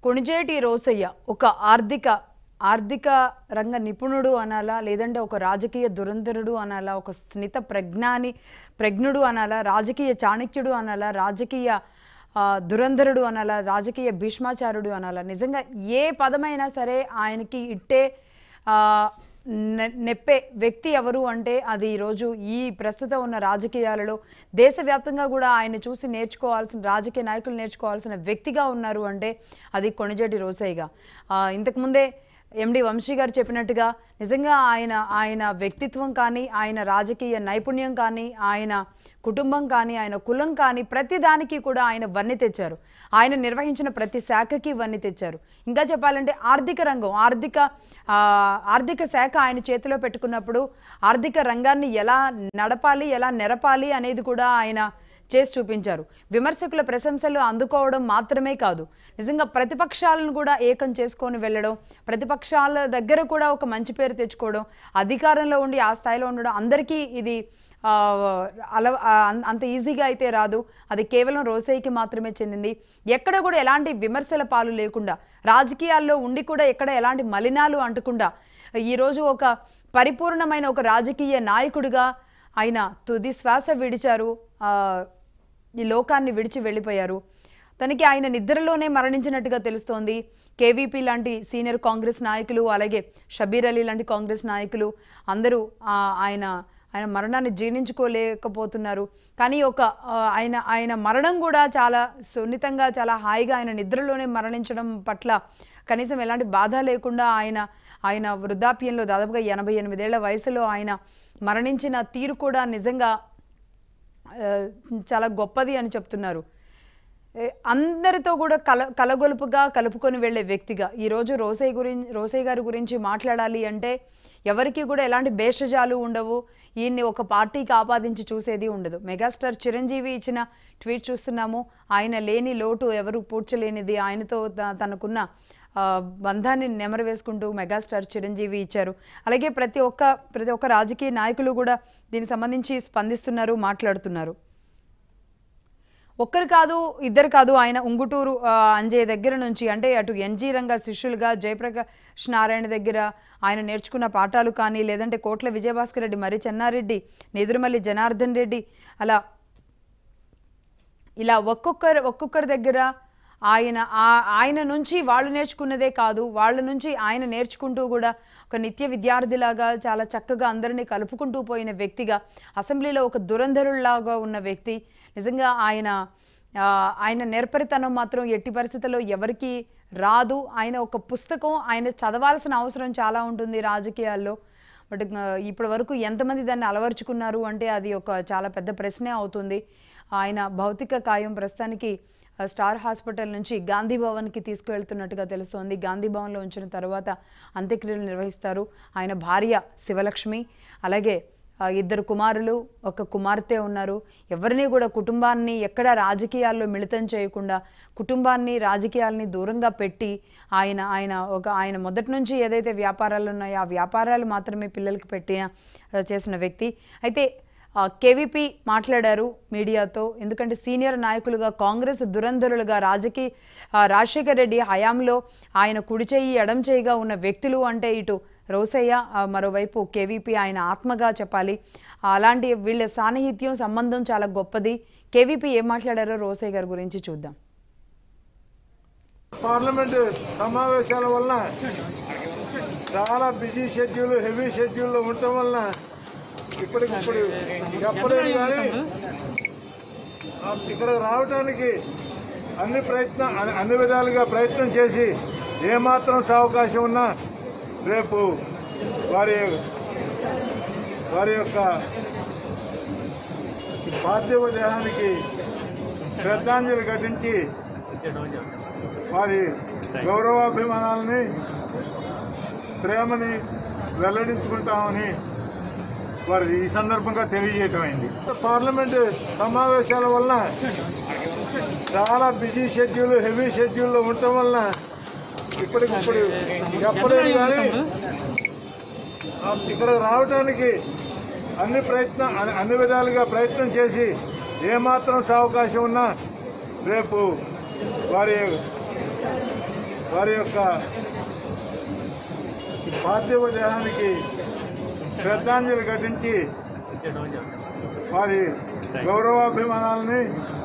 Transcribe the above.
కొణిజేటి రోసయ్య ఒక ఆర్థిక ఆర్థిక రంగ నిపుణుడు అనాలా లేదంటే ఒక రాజకీయ దురంధరుడు అనాలా ఒక స్నిత ప్రజ్ఞాని ప్రజ్ఞుడు అనాలా రాజకీయ చాణక్యుడు అనాలా రాజకీయ ఆ, దురంధరుడు అనాలా రాజకీయ భీష్మాచారుడు అనాలా నిజంగా ఏ పదమైనా సరే ఆయనకి ఇట్టే ఆ, నె- నెప్పే వ్యక్తి ఎవరు అంటే అది ఈరోజు ఈ ప్రస్తుతం ఉన్న రాజకీయాలలో దేశవ్యాప్తంగా కూడా ఆయన చూసి నేర్చుకోవాల్సిన రాజకీయ నాయకులు నేర్చుకోవాల్సిన వ్యక్తిగా ఉన్నారు అంటే అది కొణిజేటి రోసయ్యగా ఆ, ఇంతకుముందే ఎండి వంశీ గారు చెప్పినట్టుగా నిజంగా ఆయన ఆయన వ్యక్తిత్వం కానీ ఆయన రాజకీయ నైపుణ్యం కానీ ఆయన కుటుంబం కానీ ఆయన కులం కానీ ప్రతి దానికి కూడా ఆయన వన్నె తెచ్చారు ఆయన నిర్వహించిన ప్రతి శాఖకి వన్నె తెచ్చారు ఇంకా చెప్పాలంటే ఆర్థిక రంగం ఆర్థిక ఆ, ఆర్థిక శాఖ ఆయన చేతిలో పెట్టుకున్నప్పుడు ఆర్థిక రంగాన్ని ఎలా నడపాలి ఎలా నెరపాలి అనేది కూడా ఆయన చేసి చూపించారు విమర్శకుల ప్రశంసలు అందుకోవడం మాత్రమే కాదు నిజంగా ప్రతిపక్షాలను కూడా ఏకం చేసుకొని వెళ్ళడం ప్రతిపక్షాల దగ్గర కూడా ఒక మంచి పేరు తెచ్చుకోవడం అధికారంలో ఉండి ఆ స్థాయిలో ఉండడం అందరికీ ఇది ఆ, అల ఆ, అం- అంత ఈజీగా అయితే రాదు అది కేవలం రోసయ్యకి మాత్రమే చెందింది ఎక్కడ కూడా ఎలాంటి విమర్శల పాలు లేకుండా రాజకీయాల్లో ఉండి కూడా ఎక్కడ ఎలాంటి మలినాలు అంటకుండా ఈరోజు ఒక పరిపూర్ణమైన ఒక రాజకీయ నాయకుడిగా ఆయన తుది శ్వాస విడిచారు ఆ, ఈ లోకాన్ని విడిచి వెళ్ళిపోయారు తనకి ఆయన నిద్రలోనే మరణించినట్టుగా తెలుస్తోంది కేవీపీ లాంటి సీనియర్ కాంగ్రెస్ నాయకులు అలాగే షబీర్ అలీ లాంటి కాంగ్రెస్ నాయకులు అందరూ ఆ, ఆయన ఆయన మరణాన్ని జీర్ణించుకోలేకపోతున్నారు కానీ ఒక ఆ, ఆయన ఆయన మరణం కూడా చాలా సున్నితంగా చాలా హాయిగా ఆయన నిద్రలోనే మరణించడం పట్ల కనీసం ఎలాంటి బాధ లేకుండా ఆయన ఆయన వృద్ధాప్యంలో దాదాపుగా ఎనభై ఎనిమిదేళ్ల వయసులో ఆయన మరణించిన తీరు కూడా నిజంగా ఆ, చాలా గొప్పది అని చెప్తున్నారు ఏ, అందరితో కూడా కల కలగొలుపుగా కలుపుకొని వెళ్ళే వ్యక్తిగా ఈరోజు రోసయ్య గురించి రోసయ్య గారి గురించి మాట్లాడాలి అంటే ఎవరికి కూడా ఎలాంటి భేషజాలు ఉండవు ఈయన్ని ఒక పార్టీకి ఆపాదించి చూసేది ఉండదు మెగాస్టార్ చిరంజీవి ఇచ్చిన ట్వీట్ చూస్తున్నాము ఆయన లేని లోటు ఎవరు పూడ్చలేనిది ఆయనతో త- తనకున్న ఆ, బంధాన్ని నెమరు వేసుకుంటూ మెగాస్టార్ చిరంజీవి ఇచ్చారు అలాగే ప్రతి ఒక్క ప్రతి ఒక్క రాజకీయ నాయకులు కూడా దీనికి సంబంధించి స్పందిస్తున్నారు మాట్లాడుతున్నారు ఒక్కరు కాదు ఇద్దరు కాదు ఆయన ఉంగుటూరు ఆ, అంజయ్య దగ్గర నుంచి అంటే అటు ఎన్జీ రంగ శిష్యులుగా జయప్రకాష్ నారాయణ దగ్గర ఆయన నేర్చుకున్న పాఠాలు కానీ లేదంటే కోట్ల విజయభాస్కర్ రెడ్డి మరి చెన్నారెడ్డి నెదురుమల్లి జనార్దన్ రెడ్డి అలా ఇలా ఒక్కొక్కరు ఒక్కొక్కరి దగ్గర ఆయన ఆ- ఆయన నుంచి వాళ్ళు నేర్చుకున్నదే కాదు వాళ్ళ నుంచి ఆయన నేర్చుకుంటూ కూడా ఒక నిత్య విద్యార్థిలాగా చాలా చక్కగా అందరినీ కలుపుకుంటూ పోయిన వ్యక్తిగా అసెంబ్లీలో ఒక దురంధరుల్లాగా ఉన్న వ్యక్తి నిజంగా ఆయన ఆ, ఆయన నేర్పరితనం మాత్రం ఎట్టి పరిస్థితుల్లో ఎవరికి రాదు ఆయన ఒక పుస్తకం ఆయన చదవాల్సిన అవసరం చాలా ఉంటుంది రాజకీయాల్లో బట్ ఇప్పటి వరకు ఎంతమంది దాన్ని అలవర్చుకున్నారు అంటే అది ఒక చాలా పెద్ద ప్రశ్నే అవుతుంది ఆయన భౌతిక కాయం ప్రస్తుతానికి ఆ, స్టార్ హాస్పిటల్ నుంచి గాంధీ భవన్కి తీసుకువెళ్తున్నట్టుగా తెలుస్తోంది గాంధీ భవన్లో ఉంచిన తర్వాత అంత్యక్రియలు నిర్వహిస్తారు ఆయన భార్య శివలక్ష్మి అలాగే ఆ, ఇద్దరు కుమారులు ఒక కుమార్తె ఉన్నారు ఎవరిని కూడా కుటుంబాన్ని ఎక్కడ రాజకీయాల్లో మిళితం చేయకుండా కుటుంబాన్ని రాజకీయాలని దూరంగా పెట్టి ఆయన ఆయన ఒక ఆయన మొదటి నుంచి ఏదైతే వ్యాపారాలు ఉన్నాయో ఆ వ్యాపారాలు మాత్రమే పిల్లలకి పెట్టిన ఆ, చేసిన వ్యక్తి అయితే కేవీపీ మాట్లాడారు మీడియాతో ఎందుకంటే సీనియర్ నాయకులుగా కాంగ్రెస్ దురంధరులుగా రాజకీయ ఆ, రాజశేఖర్ రెడ్డి హయాంలో ఆయన కుడి చేయి ఎడం చేయిగా ఉన్న వ్యక్తులు అంటే ఇటు రోసయ్య ఆ, మరోవైపు కేవీపీ ఆయన ఆత్మగా చెప్పాలి ఆ, అలాంటి వీళ్ళ సాన్నిహిత్యం సంబంధం చాలా గొప్పది కేవీపీ ఏం మాట్లాడారో రోసయ్య గారి గురించి చూద్దాం పార్లమెంట్ సమావేశాల వలన చాలా బిజీ షెడ్యూల్ హెవీ షెడ్యూల్లో ఉండటం వలన ఇప్పటికిప్పుడు చెప్పలేదు కానీ ఆ, ఇక్కడ రావడానికి అన్ని ప్రయత్నం అన్ని- అన్ని విధాలుగా ప్రయత్నం చేసి ఏమాత్రం అవకాశం ఉన్నా రేపు వారి వారి యొక్క పార్థివ దేహానికి శ్రద్ధాంజలి ఘటించి వారి గౌరవాభిమానాలని ప్రేమని వెల్లడించుకుంటామని వారు ఈ సందర్భంగా తెలియజేయటం అయింది పార్లమెంట్ సమావేశాల వలన చాలా బిజీ షెడ్యూల్ హెవీ షెడ్యూల్లో ఉండటం వలన ఇప్పటికిప్పుడు చెప్పలేదు కానీ ఆ, ఇక్కడ రావడానికి అన్ని ప్రయత్నం అన్ని- అన్ని విధాలుగా ప్రయత్నం చేసి ఏమాత్రం అవకాశం ఉన్నా రేపు వారి వారి యొక్క పార్థివ దేహానికి శ్రద్ధాంజలి ఘటించి వారి గౌరవాభిమానాలని